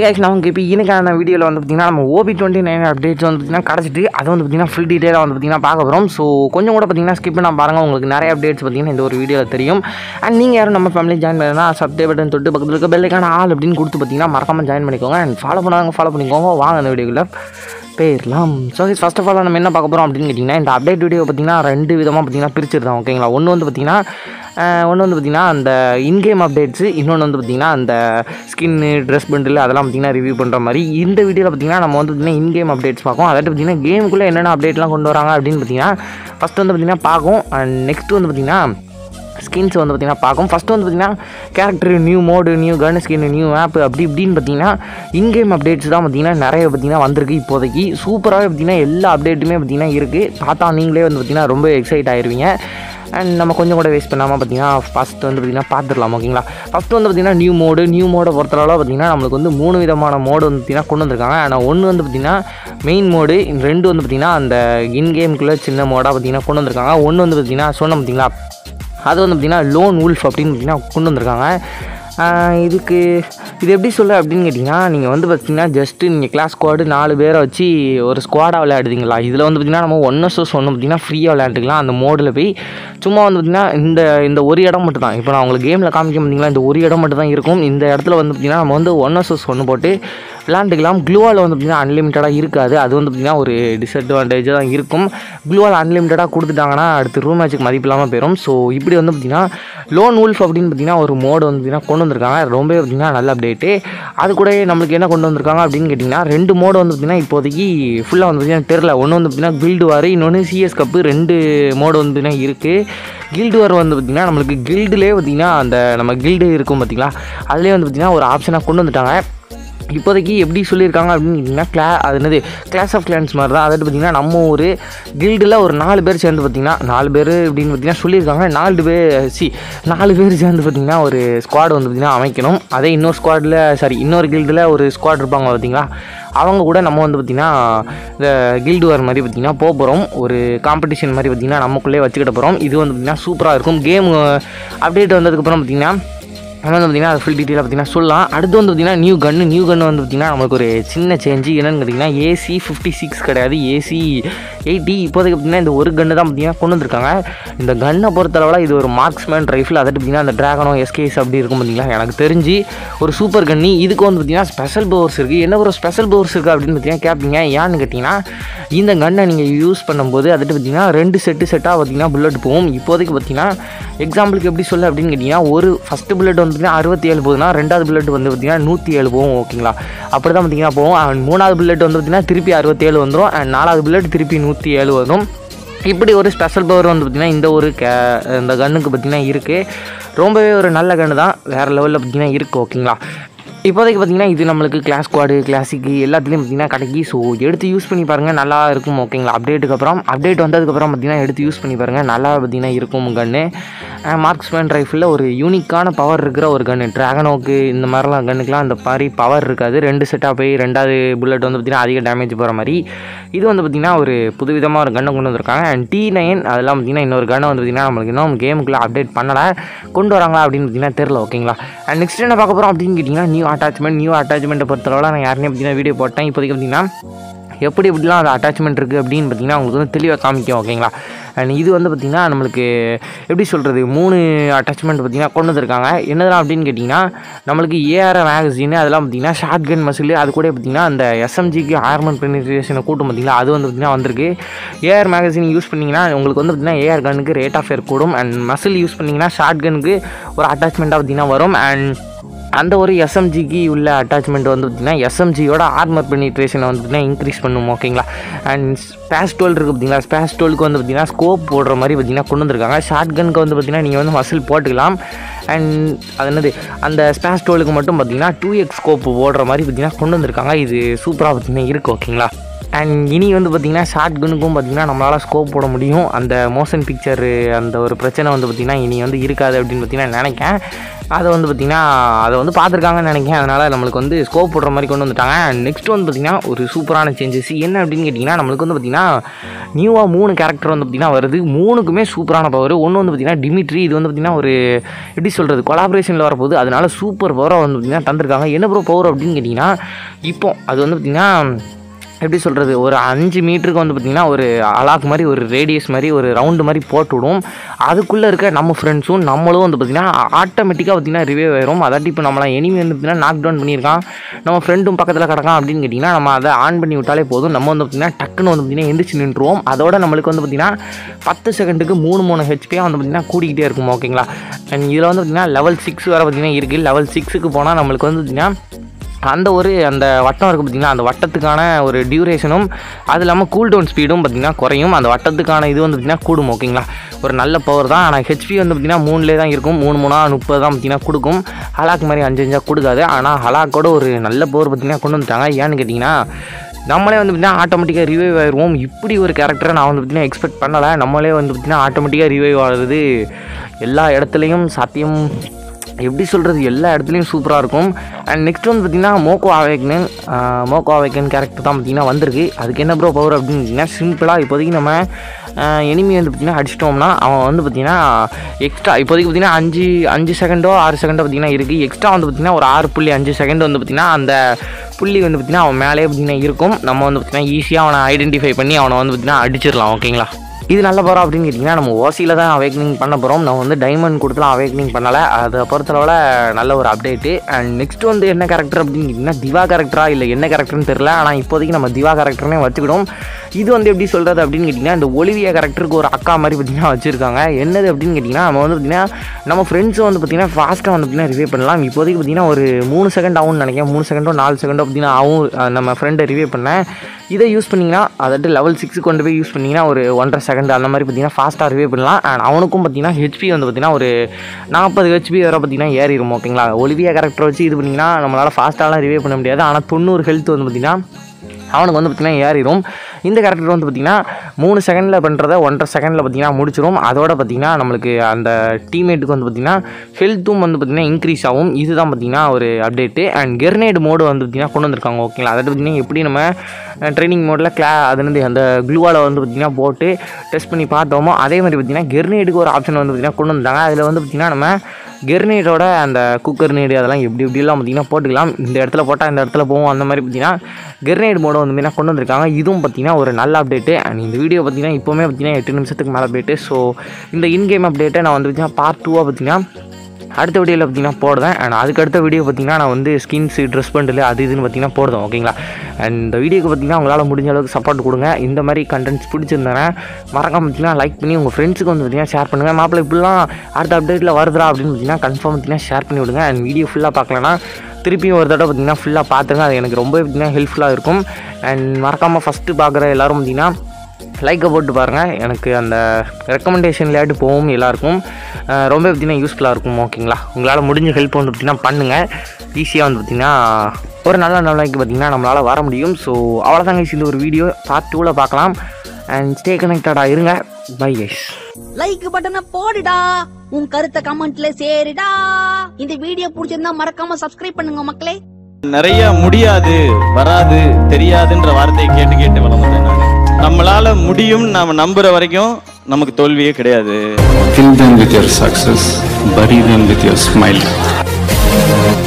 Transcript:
Guys நமக்கு இப்போ இன்னைக்கான வீடியோவில் வந்து பார்த்திங்கன்னா நம்ம ஓபி டுவெண்ட்டி நைன் அப்டேட்ஸ் வந்து பார்த்திங்கன்னா கிடச்சிட்டு அதை வந்து பார்த்திங்கன்னா ஃபுல் டீட்டெயிலாக வந்து பார்த்திங்கன்னா பார்க்க போகிறோம் ஸோ கொஞ்சம் கூட பார்த்திங்கன்னா ஸ்கிப் பண்ண பாருங்கள் உங்களுக்கு நிறைய அப்டேட்ஸ் பார்த்திங்கன்னா இந்த ஒரு வீடியோவில் தெரியும் அண்ட் நீங்கள் யாரும் நம்ம ஃபேமிலி ஜாயின் பண்ணா சப்ஸ்கிரைப் பட்டன் தொட்டு பக்கத்தில் இருக்க பெல்லைக்கான ஆள் அப்படின்னு கொடுத்து பார்த்திங்கன்னா மறக்காமல் ஜாயின் பண்ணிக்கோங்க அண்ட் ஃபாலோ பண்ணாங்க ஃபாலோ பண்ணிக்கோங்க வாங்க அந்த வீடியோக்குள்ள போயிடலாம் ஸோ ஃபர்ஸ்ட் ஆஃப் ஆல் நம்ம என்ன பார்க்க போகிறோம் அப்படின்னு கேட்டிங்கன்னா இந்த அப்டேட் வீடியோ பார்த்திங்கன்னா ரெண்டு விதமாக பார்த்திங்கன்னா பிரிச்சிருந்தோம் ஓகேங்களா ஒன்று வந்து பார்த்திங்கன்னா ஒன்று வந்து பார்த்திங்கன்னா அந்த இன்கேம் அப்டேட்ஸு இன்னொன்று வந்து பார்த்திங்கன்னா அந்த ஸ்கின்னு ட்ரெஸ் பண்டில் அதெல்லாம் பார்த்திங்கன்னா ரிவ்யூ பண்ணுற மாதிரி இந்த வீடியோவில் பார்த்திங்கன்னா நம்ம வந்து பார்த்திங்கன்னா இன்கேம் அப்டேட்ஸ் பார்க்கும் அதாவது பார்த்திங்கன்னா கேமுக்குள்ளே என்னென்ன அப்டேட்லாம் கொண்டு வராங்க அப்படின்னு பார்த்திங்கன்னா ஃபஸ்ட் வந்து பார்த்திங்கன்னா பார்க்கும் அண்ட் நெக்ஸ்ட் வந்து பார்த்திங்கன்னா ஸ்கின்ஸ் வந்து பார்த்திங்கன்னா பார்க்கும் ஃபஸ்ட்டு வந்து பார்த்திங்கன்னா character new mode new gun skin new app அப்படி இப்படின்னு பார்த்தீங்கன்னா இன்கேம் அப்டேட்ஸ் தான் பார்த்திங்கன்னா நிறைய பார்த்திங்கன்னா வந்திருக்கு இப்போதைக்கு சூப்பராகவே பார்த்திங்கன்னா எல்லா அப்டேட்டுமே பார்த்திங்கன்னா இருக்குது பார்த்தா நீங்களே வந்து பார்த்திங்கன்னா ரொம்ப எக்ஸைட் ஆயிருவீங்க அண்ட் நம்ம கொஞ்சம் கூட வேஸ்ட் பண்ணாமல் பார்த்தீங்கன்னா ஃபஸ்ட் வந்து பார்த்திங்கன்னா பார்த்துடலாம் ஓகேங்களா ஃபஸ்ட்டு வந்து பார்த்திங்கன்னா நியூ மோடு நியூ மோடை பொறுத்தளவு பார்த்திங்கன்னா நம்மளுக்கு வந்து மூணு விதமான மோடு வந்து பார்த்திங்கன்னா கொண்டு வந்திருக்காங்க ஆனால் ஒன்று வந்து பார்த்திங்கன்னா மெயின் மோடு ரெண்டு வந்து பார்த்திங்கன்னா அந்த இன் கேமுக்குள்ளே சின்ன மோடாக பார்த்திங்கன்னா கொண்டு வந்திருக்காங்க ஒன்று வந்து பார்த்திங்கன்னா சொன்ன பார்த்திங்களா அது வந்து பார்த்திங்கன்னா லோன் உல்ஃப் அப்படின்னு பார்த்திங்கன்னா கொண்டு வந்திருக்காங்க ஆஹ் இதுக்கு இது எப்படி சொல்ல அப்படின்னு கேட்டிங்கன்னா நீங்கள் வந்து பார்த்தீங்கன்னா ஜஸ்ட்டு நீங்கள் கிளாஸ் ஸ்குவாடு நாலு பேரை வச்சு ஒரு ஸ்குவாடாக விளையாடுறீங்களா இதில் வந்து பார்த்திங்கன்னா நம்ம ஒன் எஸ்எஸ் ஒன்று பார்த்திங்கன்னா ஃப்ரீயாக விளையாண்டுக்கலாம் அந்த மோடில் போய் சும்மா வந்து பார்த்திங்கன்னா இந்த இந்த ஒரு இடம் மட்டும் தான் இப்போ நான் உங்களுக்கு கேமில் காமிக்க பார்த்தீங்களா இந்த ஒரு இடம் மட்டும் தான் இருக்கும் இந்த இடத்துல வந்து பார்த்திங்கன்னா நம்ம வந்து ஒன் எஸ்எஸ் ஒன்று போட்டு விளாண்டுக்கலாம் க்ளூவால் வந்து பார்த்திங்கன்னா அன்லிமிட்டடாக இருக்காது அது வந்து பார்த்திங்கன்னா ஒரு டிஸ்அட்வான்டேஜ் தான் இருக்கும் க்ளூவால் அன்லிமிட்டடாக கொடுத்துட்டாங்கன்னா அடுத்து ரூம் மேட்ச்சுக்கு மதிப்பு இல்லாமல் போயிடும் ஸோ இப்படி வந்து பார்த்திங்கன்னா லோன் உல்ஃப் அப்படின்னு பார்த்திங்கன்னா ஒரு மோடு வந்து பார்த்திங்கன்னா கொண்டு வந்திருக்காங்க ரொம்பவே பார்த்திங்கன்னா நல்ல அப்டேட்டு அது கூட நம்மளுக்கு என்ன கொண்டு வந்திருக்காங்க அப்படின்னு கேட்டிங்கன்னா ரெண்டு மோடு வந்து பார்த்திங்கன்னா இப்போதைக்கு ஃபுல்லாக வந்து பார்த்திங்கன்னா தெரில ஒன்று வந்து பார்த்திங்கன்னா கில்டு வார் இன்னொன்று சிஎஸ் கப்பு ரெண்டு மோடு வந்து பார்த்திங்கன்னா இருக்குது கில்டு வார் வந்து பார்த்திங்கன்னா நம்மளுக்கு கில்டுலேயே பார்த்திங்கன்னா அந்த நம்ம கில்டு இருக்கும் பார்த்திங்களா அதுலேயே வந்து பார்த்திங்கன்னா ஒரு ஆப்ஷனாக கொண்டு வந்துட்டாங்க இப்போதைக்கு எப்படி சொல்லியிருக்காங்க அப்படின்னு கேட்டிங்கன்னா கிளா அது என்னது கிளாஸ் ஆஃப் கிளான்ஸ் மாதிரி தான் அதாவது பார்த்திங்கன்னா நம்ம ஒரு கில்டில் ஒரு நாலு பேர் சேர்ந்து பார்த்திங்கன்னா நாலு பேர் அப்படின்னு பார்த்திங்கன்னா சொல்லியிருக்காங்க நாலு பேர் சி நாலு பேர் சேர்ந்து பார்த்திங்கன்னா ஒரு ஸ்குவாட் வந்து பார்த்திங்கன்னா அமைக்கணும் அதே இன்னொரு ஸ்குவாடில் சாரி இன்னொரு கில்டில் ஒரு ஸ்குவாட் இருப்பாங்க பார்த்திங்களா அவங்க கூட நம்ம வந்து பார்த்திங்கன்னா இந்த கில்டு வார் மாதிரி பார்த்திங்கன்னா போக போகிறோம் ஒரு காம்படிஷன் மாதிரி பார்த்திங்கன்னா நமக்குள்ளே வச்சுக்கிட்ட போகிறோம் இது வந்து பார்த்திங்கன்னா சூப்பராக இருக்கும் கேம் அப்டேட் வந்ததுக்கப்புறம் பார்த்திங்கன்னா நம்ம வந்து பார்த்திங்கன்னா அது ஃபுல் டீட்டெயிலாக பார்த்தீங்கன்னா சொல்லலாம் அடுத்து வந்து பார்த்திங்கன்னா நியூ கன்று நியூ கன்று வந்து பார்த்திங்கன்னா நமக்கு ஒரு சின்ன சேஞ்சு என்னென்னு கேட்டிங்கன்னா ஏசி ஃபிஃப்டி சிக்ஸ் கிடையாது ஏசி எயிட்டி இப்போதைக்கு பார்த்திங்கன்னா இந்த ஒரு கன்று தான் பார்த்திங்கன்னா கொண்டு வந்திருக்காங்க இந்த கன்னை பொறுத்தளவில் இது ஒரு மார்க்ஸ்மேன் ரைஃபிள் அதை பார்த்திங்கன்னா அந்த ட்ராகனோ எஸ்கேஸ் அப்படி இருக்கும் பார்த்திங்களா எனக்கு தெரிஞ்சு ஒரு சூப்பர் கன்னி இதுக்கு வந்து பார்த்திங்கன்னா ஸ்பெஷல் பவர்ஸ் இருக்குது என்ன ஒரு ஸ்பெஷல் பவர்ஸ் இருக்குது அப்படின்னு பார்த்திங்கன்னா கேட்பீங்க ஏன்னு கேட்டிங்கன்னா இந்த கன்னை நீங்கள் யூஸ் பண்ணும்போது அதுட்டு பார்த்திங்கன்னா ரெண்டு செட்டு செட்டாக பார்த்திங்கன்னா புல்லட் போகும் இப்போதைக்கு பார்த்திங்கன்னா எக்ஸாம்பிளுக்கு எப்படி சொல்ல அப்படின்னு கேட்டிங்கன்னா ஒரு ஃபஸ்ட்டு புல்லட் வந்து பார்த்திங்கன்னா அறுபத்தி ஏழு போகுதுன்னா ரெண்டாவது புல்லட் வந்து பார்த்திங்கன்னா நூற்றி ஏழு போகும் ஓகேங்களா அப்படி தான் பார்த்திங்கன்னா போகும் அண்ட் மூணாவது புல்லட் வந்து பார்த்திங்கன்னா திருப்பி அறுபத்தேழு வந்துடும் அண்ட் நாலாவது புல்லட் திருப்பி நூற்றி ஏழு வரும் இப்படி ஒரு ஸ்பெஷல் பவர் வந்து பார்த்திங்கன்னா இந்த ஒரு கே இந்த கன்னுக்கு பார்த்திங்கன்னா இருக்குது ரொம்பவே ஒரு நல்ல கன்று தான் வேறு லெவலில் பார்த்திங்கன்னா இருக்குது ஓகேங்களா இப்போதைக்கு பார்த்திங்கன்னா இது நம்மளுக்கு கிளாஸ் ஸ்குவாடு கிளாசிக்கு எல்லாத்துலேயும் பார்த்திங்கன்னா கிடைக்கி ஸோ எடுத்து யூஸ் பண்ணி பாருங்கள் நல்லா இருக்கும் ஓகேங்களா அப்டேட்டுக்கு அப்புறம் அப்டேட் வந்ததுக்கப்புறம் பார்த்திங்கன்னா எடுத்து யூஸ் பண்ணி பாருங்கள் நல்லா பார்த்திங்கன்னா இருக்கும் கன்று மார்க்ஸ்மேன் ரைஃபிளில் ஒரு யூனிக்கான பவர் இருக்கிற ஒரு கன்று ட்ராகனோக்கு இந்த மாதிரிலாம் கன்னுக்கெலாம் அந்த மாதிரி பவர் இருக்காது ரெண்டு செட்டாக போய் ரெண்டாவது புல்லட் வந்து பார்த்திங்கன்னா அதிக டேமேஜ் போகிற மாதிரி இது வந்து பார்த்திங்கன்னா ஒரு புதுவிதமாக ஒரு கன்னை கொண்டு வந்திருக்காங்க அண்ட் டி நைன் அதெல்லாம் பார்த்திங்கன்னா இன்னொரு கன்னை வந்து பார்த்திங்கன்னா நம்மளுக்கு இன்னும் கேமுக்குள்ளே அப்டேட் பண்ணலை கொண்டு வராங்களா அப்படின்னு பார்த்திங்கன்னா தெரில ஓகேங்களா அண்ட் நெக்ஸ்ட் என்ன பார்க்க போகிறோம் அப்படின்னு கேட்டிங்கன்னா நியூ அட்டாச்மெண்ட் நியூ அட்டாச்மெண்ட்டை பொறுத்தளவில் நான் யாருனே பார்த்தீங்கன்னா வீடியோ போட்டேன் இப்போதைக்கு பார்த்தீங்கன்னா எப்படி எப்படிலாம் அது அட்டாச்மெண்ட் இருக்குது அப்படின்னு பார்த்தீங்கன்னா உங்களுக்கு வந்து தெளிவாக காமிக்கும் ஓகேங்களா அண்ட் இது வந்து பார்த்திங்கன்னா நம்மளுக்கு எப்படி சொல்கிறது மூணு அட்டாச்மெண்ட் பார்த்திங்கன்னா கொண்டு வந்திருக்காங்க என்னதெல்லாம் அப்படின்னு கேட்டிங்கன்னா நம்மளுக்கு ஏஆர் மேகசின் அதெல்லாம் பார்த்திங்கன்னா ஷார்ட் கன் மசில் அது கூட பார்த்திங்கன்னா அந்த எஸ்எம்ஜிக்கு ஆர்மன் பெனிட்ரேஷனை கூட்டம் பார்த்திங்களா அது வந்து பார்த்திங்கன்னா வந்திருக்கு ஏஆர் மேகசின் யூஸ் பண்ணிங்கன்னா உங்களுக்கு வந்து பார்த்திங்கன்னா ஏஆர் கன்னுக்கு ரேட் ஆஃப் ஏர் கூடும் அண்ட் மசில் யூஸ் பண்ணிங்கன்னா ஷார்ட் கனுக்கு ஒரு அட்டாச்மெண்ட்டாக பார்த்திங்கன்னா வரும் அண்ட் அந்த ஒரு எஸ்எம்ஜிக்கு உள்ள அட்டாச்மெண்ட் வந்து பார்த்திங்கன்னா எஸ்எம்ஜியோட ஆர்மர் பெனிட்ரேஷனை வந்து பார்த்திங்கன்னா இன்க்ரீஸ் பண்ணும் ஓகேங்களா அண்ட் ஸ்பேஸ் டோல் இருக்குது பார்த்தீங்களா ஸ்பேஸ் டோலுக்கு வந்து பார்த்திங்கன்னா ஸ்கோப் போடுற மாதிரி பார்த்திங்கன்னா கொண்டு வந்திருக்காங்க ஷார்ட் கனுக்கு வந்து பார்த்திங்கன்னா நீங்கள் வந்து மசில் போட்டுக்கலாம் அண்ட் அது என்னது அந்த ஸ்பேஸ் டோலுக்கு மட்டும் பார்த்திங்கன்னா டூ எக்ஸ் ஸ்கோப் போடுற மாதிரி பார்த்திங்கன்னா கொண்டு வந்திருக்காங்க இது சூப்பராக பார்த்திங்கன்னா இருக்குது ஓகேங்களா அண்ட் இனி வந்து பார்த்திங்கன்னா ஷார்ட் கனுக்கும் பார்த்திங்கன்னா நம்மளால் ஸ்கோப் போட முடியும் அந்த மோஷன் பிக்சர் அந்த ஒரு பிரச்சனை வந்து பார்த்திங்கன்னா இனி வந்து இருக்காது அப்படின்னு பார்த்திங்கன்னா நினைக்கேன் அதை வந்து பார்த்திங்கன்னா அதை வந்து பார்த்துருக்காங்கன்னு நினைக்கிறேன் அதனால் நம்மளுக்கு வந்து ஸ்கோப் போடுற மாதிரி கொண்டு வந்துட்டாங்க நெக்ஸ்ட் வந்து பார்த்திங்கன்னா ஒரு சூப்பரான சேஞ்சஸ் என்ன அப்படின்னு கேட்டிங்கன்னா நம்மளுக்கு வந்து பார்த்திங்கன்னா நியூவாக மூணு கேரக்டர் வந்து பார்த்திங்கன்னா வருது மூணுக்குமே சூப்பரான பவர் ஒன்று வந்து பார்த்திங்கன்னா டிமிட்ரி இது வந்து பார்த்திங்கன்னா ஒரு எப்படி சொல்கிறது கொலாபரேஷனில் வரப்போகுது அதனால சூப்பர் பவரை வந்து பார்த்திங்கன்னா தந்திருக்காங்க என்ன ப்ரோ பவர் அப்படின்னு கேட்டிங்கன்னா இப்போ அது வந்து பார்த்திங்கன்னா எப்படி சொல்கிறது ஒரு அஞ்சு மீட்டருக்கு வந்து பார்த்திங்கன்னா ஒரு அலாக் மாதிரி ஒரு ரேடியஸ் மாதிரி ஒரு ரவுண்டு மாதிரி போட்டு விடும் அதுக்குள்ளே இருக்க நம்ம ஃப்ரெண்ட்ஸும் நம்மளும் வந்து பார்த்திங்கன்னா ஆட்டோமேட்டிக்காக பார்த்திங்கன்னா ரிவைவ் ஆயிரும் அதாட்டி இப்போ நம்மளாம் எனிமி வந்து பார்த்திங்கன்னா நாக் டவுன் பண்ணியிருக்கான் நம்ம ஃப்ரெண்டும் பக்கத்தில் கிடக்கான் அப்படின்னு கேட்டிங்கன்னா நம்ம அதை ஆன் பண்ணி விட்டாலே போதும் நம்ம வந்து பார்த்திங்கன்னா டக்குன்னு வந்து பார்த்திங்கன்னா எந்திரிச்சு நின்றுவோம் அதோட நம்மளுக்கு வந்து பார்த்திங்கன்னா பத்து செகண்டுக்கு மூணு மூணு ஹெச்பியாக வந்து பார்த்திங்கன்னா கூடிக்கிட்டே இருக்கும் ஓகேங்களா அண்ட் இதில் வந்து பார்த்திங்கன்னா லெவல் சிக்ஸ் வரை பார்த்திங்கன்னா இருக்குது லெவல் சிக்ஸுக்கு போனால் நம்மளுக்கு வந்து பார்த்திங்கன்னா அந்த ஒரு அந்த வட்டம் இருக்குது பார்த்திங்கன்னா அந்த வட்டத்துக்கான ஒரு டியூரேஷனும் அது இல்லாமல் கூல் டவுன் ஸ்பீடும் பார்த்திங்கன்னா குறையும் அந்த வட்டத்துக்கான இது வந்து பார்த்திங்கன்னா கூடும் ஓகேங்களா ஒரு நல்ல பவர் தான் ஆனால் ஹெச்பி வந்து பார்த்திங்கன்னா மூணுலேயே தான் இருக்கும் மூணு மூணா முப்பது தான் பார்த்திங்கன்னா கொடுக்கும் ஹலாக் மாதிரி அஞ்சு அஞ்சாக கொடுக்காது ஆனால் ஹலாக்கோட ஒரு நல்ல பவர் பார்த்திங்கன்னா கொண்டு வந்துட்டாங்க ஏன்னு கேட்டிங்கன்னா நம்மளே வந்து பார்த்திங்கன்னா ஆட்டோமேட்டிக்காக ரிவைவ் ஆயிடுவோம் இப்படி ஒரு கேரக்டரை நான் வந்து பார்த்திங்கன்னா எக்ஸ்பெக்ட் பண்ணலை நம்மளே வந்து பார்த்திங்கன்னா ஆட்டோமேட்டிக்காக ரிவைவ் ஆகுறது எல்லா இடத்துலையும் சாத்தியம் எப்படி சொல்கிறது எல்லா இடத்துலையும் சூப்பராக இருக்கும் அண்ட் நெக்ஸ்ட் வந்து பார்த்திங்கன்னா Moco awaken Moco awaken character தான் பார்த்திங்கன்னா வந்திருக்கு அதுக்கு என்ன ப்ரோ பவர் அப்படின்னு பார்த்தீங்கன்னா சிம்பிளாக இப்போதைக்கு நம்ம எனிமி வந்து பார்த்திங்கன்னா அடிச்சிட்டோம்னா அவன் வந்து பார்த்திங்கன்னா எக்ஸ்ட்ரா இப்போதைக்கு பார்த்திங்கன்னா அஞ்சு அஞ்சு செகண்டோ ஆறு செகண்டோ பார்த்திங்கன்னா இருக்குது எக்ஸ்ட்ரா வந்து பார்த்திங்கன்னா ஒரு ஆறு புள்ளி அஞ்சு செகண்ட் வந்து பார்த்திங்கன்னா அந்த புள்ளி வந்து பார்த்திங்கன்னா அவன் மேலே பார்த்திங்கன்னா இருக்கும் நம்ம வந்து பார்த்திங்கன்னா ஈஸியாக அவனை ஐடென்டிஃபை பண்ணி அவனை வந்து பார்த்திங்கன்னா அடிச்சிடலாம் ஓகேங்களா இது நல்ல பவர் அப்படின்னு கேட்டிங்கன்னா நம்ம ஓசியில் தான் அவேக்னிங் பண்ண போகிறோம் நம்ம வந்து டைமண்ட் கொடுத்துலாம் அவேக்னிங் பண்ணலை அதை பொறுத்தளவில் நல்ல ஒரு அப்டேட்டு அண்ட் நெக்ஸ்ட் வந்து என்ன கேரக்டர் அப்படின்னு கேட்டிங்கன்னா திவா கேரக்டரா இல்லை என்ன கேரக்டர்னு தெரில ஆனால் இப்போதைக்கு நம்ம திவா கேரக்டர்னே வச்சுக்கிடும் இது வந்து எப்படி சொல்கிறது அப்படின்னு கேட்டிங்கன்னா இந்த ஒலிவியா கேரக்டருக்கு ஒரு அக்கா மாதிரி பார்த்திங்கன்னா வச்சுருக்காங்க என்னது அப்படின்னு கேட்டிங்கன்னா நம்ம வந்து பார்த்திங்கன்னா நம்ம ஃப்ரெண்ட்ஸை வந்து பார்த்திங்கன்னா ஃபாஸ்ட்டாக வந்து பார்த்திங்கன்னா ரிவே பண்ணலாம் இப்போதைக்கு பார்த்திங்கன்னா ஒரு மூணு செகண்ட் ஆகும்னு நினைக்கிறேன் மூணு செகண்டோ நாலு செகண்டோ பார்த்திங்கன்னா ஆகும் அஹ் நம்ம ஃப்ரெண்டை ரிவே பண்ணேன் இதை யூஸ் பண்ணிங்கன்னா அதாவது லெவல் சிக்ஸுக்கு கொண்டு போய் யூஸ் பண்ணிங்கன்னா ஒரு ஒன்றரை செகண்ட் அந்த மாதிரி பார்த்தீங்கன்னா ஃபாஸ்ட்டாக ரிவே பண்ணலாம் அண்ட் அவனுக்கும் பார்த்தீங்கன்னா ஹெச்பி வந்து பார்த்தீங்கன்னா ஒரு நாற்பது ஹெச்பி வரை பார்த்தீங்கன்னா ஏறிடும் ஓகேங்களா ஒலிவியா கேரக்டர் வச்சு இது பண்ணிங்கன்னா நம்மளால் ஃபாஸ்ட்டாலாம் ரிவே பண்ண முடியாது ஆனால் தொண்ணூறு ஹெல்த் வந்து பார்த்தீங்கன்னா அவனுக்கு வந்து பார்த்திங்கன்னா ஏறிடும் இந்த கேரக்டர் வந்து பார்த்திங்கன்னா மூணு செகண்டில் பண்ணுறத ஒன்றரை செகண்டில் பார்த்திங்கன்னா முடிச்சிடும் அதோட பார்த்திங்கன்னா நம்மளுக்கு அந்த டீம்மேட்டுக்கு வந்து பார்த்திங்கன்னா ஹெல்த்தும் வந்து பார்த்திங்கன்னா இன்க்ரீஸ் ஆகும் இதுதான் பார்த்திங்கன்னா ஒரு அப்டேட்டு அண்ட் கெர்னேட் மோடு வந்து பார்த்திங்கன்னா கொண்டு வந்திருக்காங்க ஓகேங்களா அதாவது பார்த்திங்கன்னா எப்படி நம்ம ட்ரைனிங் மோடில் கிளா அது வந்து அந்த க்ளூவால் வந்து பார்த்திங்கன்னா போட்டு டெஸ்ட் பண்ணி பார்த்தோமோ அதே மாதிரி பார்த்திங்கன்னா கெர்னேடுக்கு ஒரு ஆப்ஷன் வந்து பார்த்திங்கன்னா கொண்டு வந்துட்டாங்க அதில் வந்து பார்த்திங்கன்னா நம்ம கெர்னேடோட அந்த குக்கர் நேடு அதெல்லாம் எப்படி எப்படிலாம் பார்த்திங்கன்னா போட்டுக்கலாம் இந்த இடத்துல போட்டால் இந்த இடத்துல போவோம் அந்த மாதிரி பார்த்திங்கன்னா கெர்னேட் மோட வந்து பார்த்திங்கன்னா கொண்டு வந்திருக்காங்க இதுவும் பார்த்திங்கன்னா ஒரு நல்ல அப்டேட்டு அண்ட் இந்த வீடியோ பார்த்திங்கன்னா இப்போவுமே பார்த்திங்கன்னா எட்டு நிமிஷத்துக்கு மேலே அப்டேட்டு ஸோ இந்த இன்கேம் அப்டேட்டை நான் வந்து பார்த்திங்கன்னா பார்ட் டூவாக பார்த்திங்கன்னா அடுத்த வீடியோவில் பார்த்தீங்கன்னா போடுறேன் அண்ட் அதுக்கு அடுத்த வீடியோ பார்த்தீங்கன்னா நான் வந்து ஸ்கின்ஸ் ட்ரெஸ் பண்டில் அது இதுன்னு பார்த்தீங்கன்னா போடுறோம் ஓகேங்களா அண்ட் இந்த வீடியோக்கு பார்த்தீங்கன்னா உங்களால் முடிஞ்ச அளவுக்கு சப்போர்ட் கொடுங்க இந்த மாதிரி கண்டென்ட்ஸ் பிடிச்சிருந்தேன்னா மறக்காம பார்த்தீங்கன்னா லைக் பண்ணி உங்கள் ஃப்ரெண்ட்ஸுக்கு வந்து பார்த்தீங்கன்னா ஷேர் பண்ணுங்கள் மாப்பிள்ளை இப்படிலாம் அடுத்த அப்டேட்டில் வருதுடா அப்படின்னு பார்த்தீங்கன்னா கன்ஃபார்ம் பார்த்தீங்கன்னா ஷேர் பண்ணி விடுங்க அண்ட் வீடியோ ஃபுல்லாக பார்க்கலன்னா திருப்பியும் ஒரு தடவை பார்த்தீங்கன்னா ஃபுல்லாக பார்த்துங்க அது எனக்கு ரொம்ப பார்த்தீங்கன்னா ஹெல்ப்ஃபுல்லாக இருக்கும் அண்ட் மறக்காமல் ஃபஸ்ட்டு பார்க்குற எல்லோரும் பார்த்தீங்கன்னா லைக்கை போட்டு பாருங்கள் எனக்கு அந்த ரெக்கமெண்டேஷன்லையாட்டு போகும் எல்லாருக்கும் அஹ் ரொம்ப பார்த்திங்கன்னா யூஸ்ஃபுல்லாக இருக்கும் ஓகேங்களா உங்களால் முடிஞ்ச ஹெல்ப் வந்து பார்த்திங்கன்னா பண்ணுங்கள் ஈஸியாக வந்து பார்த்திங்கன்னா ஒரு நல்ல நிலைக்கு பார்த்திங்கன்னா நம்மளால் வர முடியும் ஸோ அவ்வளோதாங்க இந்த ஒரு வீடியோ பார்ட் டூவில் பார்க்கலாம் அண்ட் ஸ்டே கனெக்டடாக இருங்க பை கைஸ் லைக் பட்டனை போடுடா உன் கருத்தை கமெண்ட்ல சேருடா இந்த வீடியோ பிடிச்சிருந்தா மறக்காம சப்ஸ்கிரைப் பண்ணுங்க மக்களே நிறைய முடியாது வராது தெரியாதுன்ற வார்த்தையை கேட்டு கேட்டு வளர்ந்தேன் நான் நம்மளால முடியும் நாம நம்புற வரைக்கும் நமக்கு தோல்வியே கிடையாது Kill them with your success, bury them with your smile.